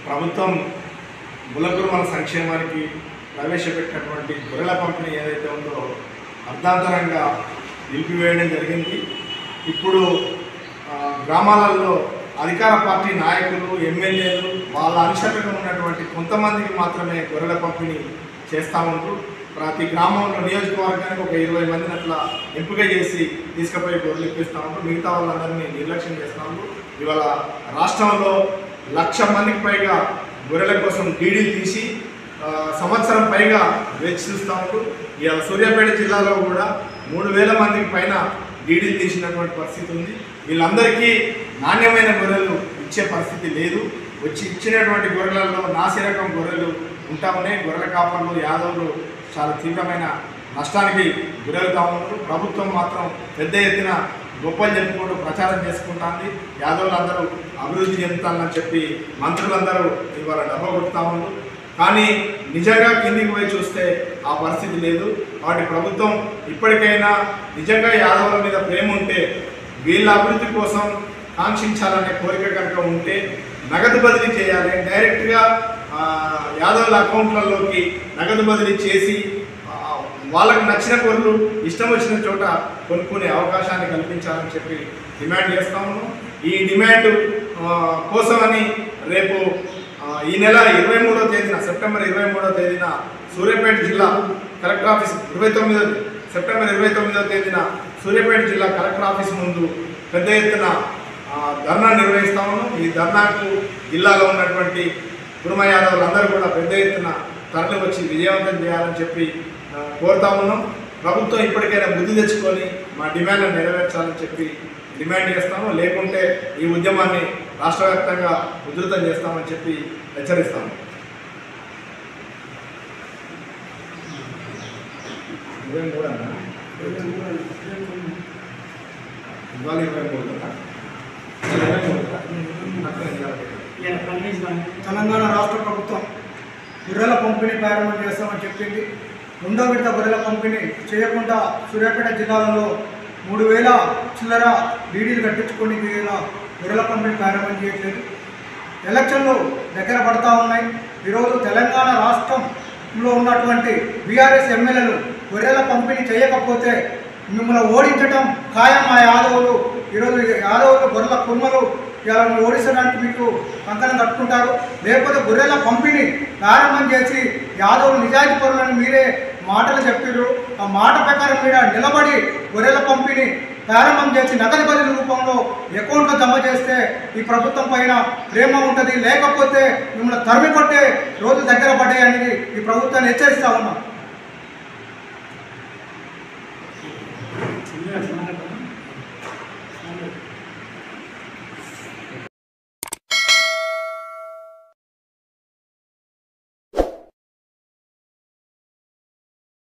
ప్రభుత్వం ములకురుమల సంక్షేమానికి ప్రవేశపెట్టినటువంటి గొర్రెల పంపిణీ ఏదైతే ఉందో అర్ధాంతరంగా నిలిపివేయడం జరిగింది ఇప్పుడు ఆ, గ్రామాలలో అధికార పార్టీ నాయకులు ఎమ్మెల్యేలు వాళ్ళ అనుచరులుగా ఉన్నటువంటి కొంతమందికి మాత్రమే గొర్రెల పంపిణీ చేస్తూ ఉంటారు ప్రతి గ్రామంలో నియోజకవర్గానికి ఒక ఇరవై మందిని అట్లా ఎంపిక చేసి తీసుకుపోయి గొర్రెలు ఇప్పిస్తూ ఉంటారు మిగతా వాళ్ళందరినీ నిర్లక్ష్యం చేస్తూ ఉంటారు ఇవాళ రాష్ట్రంలో లక్ష మందికి పైగా గొర్రెల కోసం డీడీలు తీసి ఆ, సంవత్సరం పైగా వేచి చూస్తూ ఉంటారు ఇవాళ సూర్యాపేట జిల్లాలో కూడా మూడు వేల మందికి పైన డీడీలు తీసినటువంటి పరిస్థితి ఉంది వీళ్ళందరికీ నాణ్యమైన గొర్రెలు ఇచ్చే పరిస్థితి లేదు వచ్చి ఇచ్చినటువంటి గొర్రెలలో నాసి రకం గొర్రెలు ఉంటా ఉన్నాయి గొర్రెల కాపర్లు యాదవులు చాలా తీవ్రమైన నష్టానికి గురవుతా ఉన్నారు ప్రభుత్వం మాత్రం పెద్ద ఎత్తున గొప్పలు చెప్పుకుంటూ ప్రచారం చేసుకుంటుంది యాదవులందరూ అభివృద్ధి చెందుతారని చెప్పి మంత్రులందరూ ఇవాళ డబ్బా కొడుతూ ఉన్నారు కానీ నిజంగా కిందికి పోయి చూస్తే ఆ పరిస్థితి లేదు వాటి ప్రభుత్వం ఇప్పటికైనా నిజంగా యాదవుల మీద ప్రేమ ఉంటే వీళ్ళ అభివృద్ధి కోసం కాంక్షించాలనే కోరిక కనుక ఉంటే నగదు బదిలీ చేయాలి డైరెక్ట్గా ఆ, యాదవుల అకౌంట్లలోకి నగదు బదిలీ చేసి ఆ, వాళ్ళకు నచ్చిన కొర్లు ఇష్టం వచ్చిన చోట కొనుక్కునే అవకాశాన్ని కల్పించాలని చెప్పి డిమాండ్ చేస్తాము ఈ డిమాండ్ ఆ, కోసమని రేపు ఆ, ఈ నెల ఇరవై మూడో తేదీన సెప్టెంబర్ ఇరవై మూడో తేదీన సూర్యాపేట జిల్లా కలెక్టర్ ఆఫీస్ ఇరవై తొమ్మిదో సెప్టెంబర్ ఇరవై తొమ్మిదో తేదీన సూర్యాపేట జిల్లా కలెక్టర్ ఆఫీస్ ముందు పెద్ద ఎత్తున ఆ, ధర్నా నిర్వహిస్తాము ఈ ధర్నాకు జిల్లాలో ఉన్నటువంటి కుర్మ యాదవులందరూ కూడా పెద్ద ఎత్తున తరలి వచ్చి విజయవంతం చేయాలని చెప్పి ఆ, కోరుతా ఉన్నాం ప్రభుత్వం ఇప్పటికైనా బుద్ధి తెచ్చుకొని మా డిమాండ్ను నెరవేర్చాలని చెప్పి డిమాండ్ చేస్తాము లేకుంటే ఈ ఉద్యమాన్ని రాష్ట్ర వ్యాప్తంగా ఉధృతం చేస్తామని చెప్పి హెచ్చరిస్తాము ఇరవై మూడు అన్నా? ఇవాళ ఇరవై మూడు కదా? ఇరవై మూడు కదా? అక్కడ ఇవాళ. తెలంగాణ రాష్ట్ర ప్రభుత్వం గొర్రెల పంపిణీ ప్రారంభం చేస్తామని చెప్పింది రెండో విడత గొర్రెల పంపిణీ చేయకుండా సూర్యాపేట జిల్లాలో మూడు వేల చిల్లర డీడీలు కట్టించుకొని వేల గొర్రెల పంపిణీ ప్రారంభం చేయట్లేదు ఎలక్షన్లు దగ్గర పడతా ఉన్నాయి ఈరోజు తెలంగాణ రాష్ట్రంలో ఉన్నటువంటి బీఆర్ఎస్ ఎమ్మెల్యేలు గొర్రెల పంపిణీ చేయకపోతే మిమ్మల్ని ఓడించడం ఖాయం మా యాదవులు ఈరోజు యాదవులు గొర్రెల కుమ్మలు ఇలా ఓడించడానికి మీకు కంకణం కట్టుకుంటారు లేకపోతే గొర్రెల పంపిణీ ప్రారంభం చేసి యాదవులు నిజాయితీ పరులని మీరే మాటలు చెప్పారు ఆ మాట ప్రకారం మీద నిలబడి గొర్రెల పంపిణీ ప్రారంభం చేసి నగదు బదిలీ రూపంలో అకౌంట్లో జమ చేస్తే ఈ ప్రభుత్వం పైన ప్రేమ ఉంటుంది లేకపోతే మిమ్మల్ని తరిమి కొట్టే రోజులు దగ్గర పడ్డాయని ఈ ప్రభుత్వాన్ని హెచ్చరిస్తా ఉన్నాం